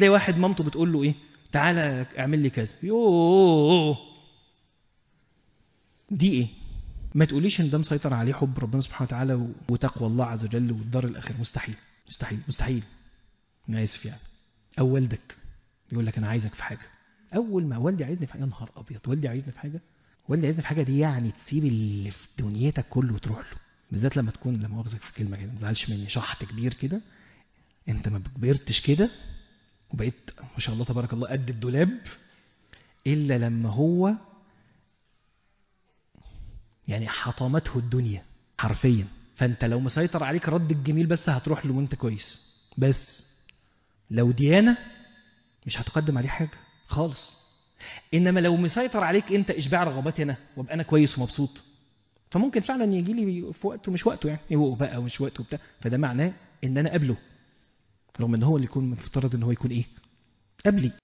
هتلاقي واحد مامته بتقول له ايه تعالى اعمل لي كذا يوه دي ايه ما تقوليش ان ده مسيطر عليه حب ربنا سبحانه وتعالى و- وتقوى الله عز وجل والدار الاخره مستحيل مستحيل مستحيل انا اسف يعني او والدك يقول لك انا عايزك في حاجه اول ما والدي عايزني في حاجه يا نهار ابيض والدي عايزني في حاجه والدي عايزني في حاجه دي يعني تسيب اللي في دنيتك كله وتروح له بالذات لما تكون لما مؤاخذك في كلمه كده ما تزعلش مني شحط كبير كده انت ما كبرتش كده وبقيت ما شاء الله تبارك الله قد الدولاب الا لما هو يعني حطمته الدنيا حرفيا فانت لو مسيطر عليك رد الجميل بس هتروح له وانت كويس بس لو ديانه مش هتقدم عليه حاجه خالص انما لو مسيطر عليك انت اشباع رغباتي انا وابقى انا كويس ومبسوط فممكن فعلا يجي لي في وقته مش وقته يعني هو بقى مش وقته بتاع فده معناه ان انا قبله رغم ان هو اللي يكون مفترض ان هو يكون ايه قبلي